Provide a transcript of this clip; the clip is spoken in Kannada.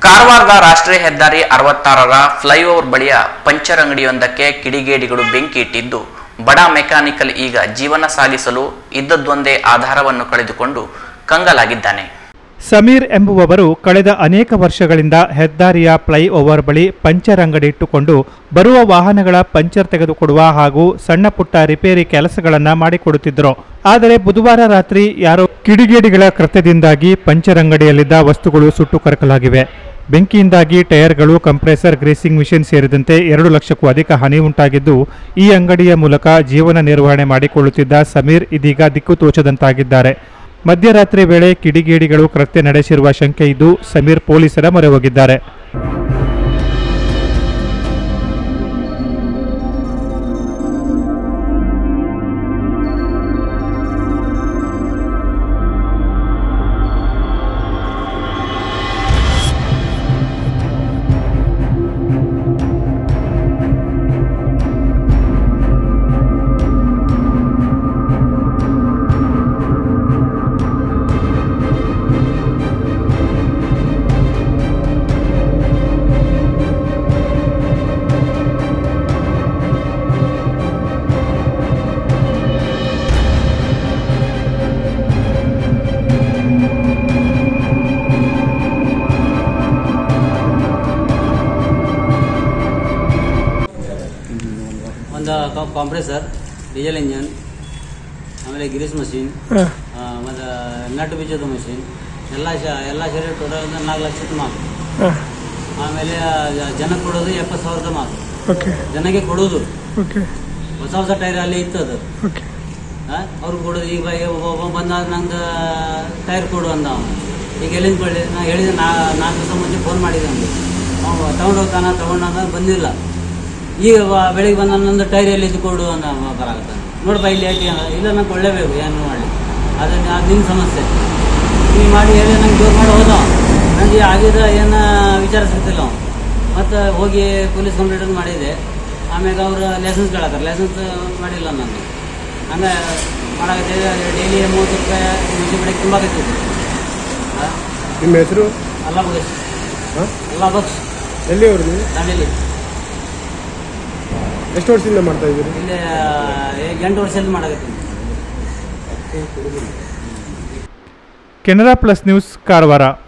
ಕಾರವಾರದ ರಾಷ್ಟ್ರೀಯ ಹೆದ್ದಾರಿ ಅರವತ್ತಾರರ ಫ್ಲೈಓವರ್ ಬಳಿಯ ಪಂಚರ್ ಅಂಗಡಿಯೊಂದಕ್ಕೆ ಕಿಡಿಗೇಡಿಗಳು ಬೆಂಕಿ ಇಟ್ಟಿದ್ದು ಬಡ ಮೆಕ್ಯಾನಿಕಲ್ ಈಗ ಜೀವನ ಸಾಗಿಸಲು ಇದ್ದದ್ದೊಂದೇ ಆಧಾರವನ್ನು ಕಳೆದುಕೊಂಡು ಕಂಗಲಾಗಿದ್ದಾನೆ ಸಮೀರ್ ಎಂಬುವವರು ಕಳೆದ ಅನೇಕ ವರ್ಷಗಳಿಂದ ಹೆದ್ದಾರಿಯ ಫ್ಲೈಓವರ್ ಬಳಿ ಪಂಚರ್ ಅಂಗಡಿ ಇಟ್ಟುಕೊಂಡು ಬರುವ ವಾಹನಗಳ ಪಂಚರ್ ತೆಗೆದುಕೊಡುವ ಹಾಗೂ ಸಣ್ಣ ಪುಟ್ಟ ರಿಪೇರಿ ಕೆಲಸಗಳನ್ನು ಮಾಡಿಕೊಡುತ್ತಿದ್ದರು ಆದರೆ ಬುಧವಾರ ರಾತ್ರಿ ಯಾರೋ ಕಿಡಿಗೇಡಿಗಳ ಕೃತ್ಯದಿಂದಾಗಿ ಪಂಚರ್ ಅಂಗಡಿಯಲ್ಲಿದ್ದ ವಸ್ತುಗಳು ಸುಟ್ಟು ಕರಕಲಾಗಿವೆ ಬೆಂಕಿಯಿಂದಾಗಿ ಟೈರ್ಗಳು ಕಂಪ್ರೆಸರ್ ಗ್ರೇಸಿಂಗ್ ಮಿಷಿನ್ ಸೇರಿದಂತೆ ಎರಡು ಲಕ್ಷಕ್ಕೂ ಅಧಿಕ ಹಾನಿ ಉಂಟಾಗಿದ್ದು ಈ ಅಂಗಡಿಯ ಮೂಲಕ ಜೀವನ ನಿರ್ವಹಣೆ ಮಾಡಿಕೊಳ್ಳುತ್ತಿದ್ದ ಸಮೀರ್ ಇದೀಗ ದಿಕ್ಕು ತೋಚದಂತಾಗಿದ್ದಾರೆ ಮಧ್ಯರಾತ್ರಿ ವೇಳೆ ಕಿಡಿಗೇಡಿಗಳು ಕೃತ್ಯ ನಡೆಸಿರುವ ಶಂಕೆ ಇದ್ದು ಸಮೀರ್ ಪೊಲೀಸರ ಮೊರೆ ಹೋಗಿದ್ದಾರೆ ಒಂದು ಕಾಂಪ್ರೆಸರ್ ಡೀಸೆಲ್ ಇಂಜನ್ ಆಮೇಲೆ ಗಿರೀಸ್ ಮಷೀನ್ ಮತ್ತು ನಟ್ ಬೀಜದ ಮಷೀನ್ ಎಲ್ಲ ಶ ಎಲ್ಲ ಸೇರಿ ಟೋಟಲ್ ಒಂದು ನಾಲ್ಕು ಲಕ್ಷದ ಮಾತು ಆಮೇಲೆ ಜ- ಜನಕ್ಕೆ ಕೊಡೋದು ಎಪ್ಪತ್ತು ಸಾವಿರದ ಮಾತು ಓಕೆ ಜನಕ್ಕೆ ಕೊಡೋದು ಓಕೆ ಹೊಸ ಹೊಸ ಟೈರ್ ಅಲ್ಲಿ ಇತ್ತು ಅದು ಓಕೆ ಅವ್ರಿಗೆ ಕೊಡೋದು ಈಗ ಬೈ- ಒಬ್ಬ ಒಬ್ಬ ಬಂದ ನಂದು ಟೈರ್ ಕೊಡು ಅಂದ ಅವನು ಈಗ ಎಲ್ಲಿಂದ ಕೊಡಲಿ ನಾ ಹೇಳಿದೆ ನಾ ನಾಲ್ಕು ದಿವಸ ಮುಂಚೆ ಫೋನ್ ಮಾಡಿದ್ದೆ ಅವನಿಗೆ ಅವ್ನು ತಗೊಂಡು ಹೋಗ್ತಾನ ತಗೊಂಡಂಗ ಬಂದಿಲ್ಲ ಈಗ ವ- ಬೆಳಿಗ್ಗೆ ಬಂದ ನಂದು ಟೈರ್ ಎಲ್ಲಿದ್ದು ಕೊಡು ಅಂತ ಅವ ಬರಾಕತ್ತಾನೆ ನೋಡಪ್ಪ ಇಲ್ಲಿ ಐತಿ ಅಂದ ಇಲ್ಲ ನಂಗೆ ಕೊಳ್ಳೇಬೇಕು ಏನು ಮಾಡಲಿ ಅದನ್ನ ಅದು ನಿನ್ನ ಸಮಸ್ಯೆ ನೀವು ಮಾಡಿ ಹೇಳಿ ನಂಗೆ ಜೋರು ಮಾಡಿ ಹೋದ ನನಗೆ ಆಗಿದ ಏನು ವಿಚಾರ ಸಿಗ್ತಿಲ್ಲ ಅವ್ನು ಮತ್ತು ಹೋಗಿ ಪೊಲೀಸ್ ಕಂಪ್ಲೇಂಟ್ ಮಾಡಿದೆ ಆಮ್ಯಾಗ ಅವರು ಲೈಸೆನ್ಸ್ ಕೇಳತ್ತಾರ ಲೈಸೆನ್ಸ್ ಮಾಡಿಲ್ಲ ನಾನು ಹಂಗೆ ಮಾಡಾಕತ್ತಿದೆ ಡೈಲಿ ಮೂವತ್ತು ರೂಪಾಯಿ ಮುಂಚೆ ಬೆಳಗ್ಗೆ ತುಂಬಾಕತ್ತಿದ್ದೆ ನಿಮ್ಮ ಹೆಸರು ಅಲ್ಲ ಬಗ್ಸ್ ಹಾಂ ಅಲ್ಲ ಬಗ್ಸ್ ಎಲ್ಲಿ ಅವ್ರು ನೀವು ದಾಂಡೇಲಿ ಎಷ್ಟು ವರ್ಷದಿಂದ ಮಾಡ್ತಾ ಇದ್ದೀರಿ ಇಲ್ಲಿ ಆ, ಎಂಟು ವರ್ಷದಿಂದ ಮಾಡಾಕತ್ತೀನಿ ಕೆನರಾ ಪ್ಲಸ್ ನ್ಯೂಸ್ ಕಾರವಾರ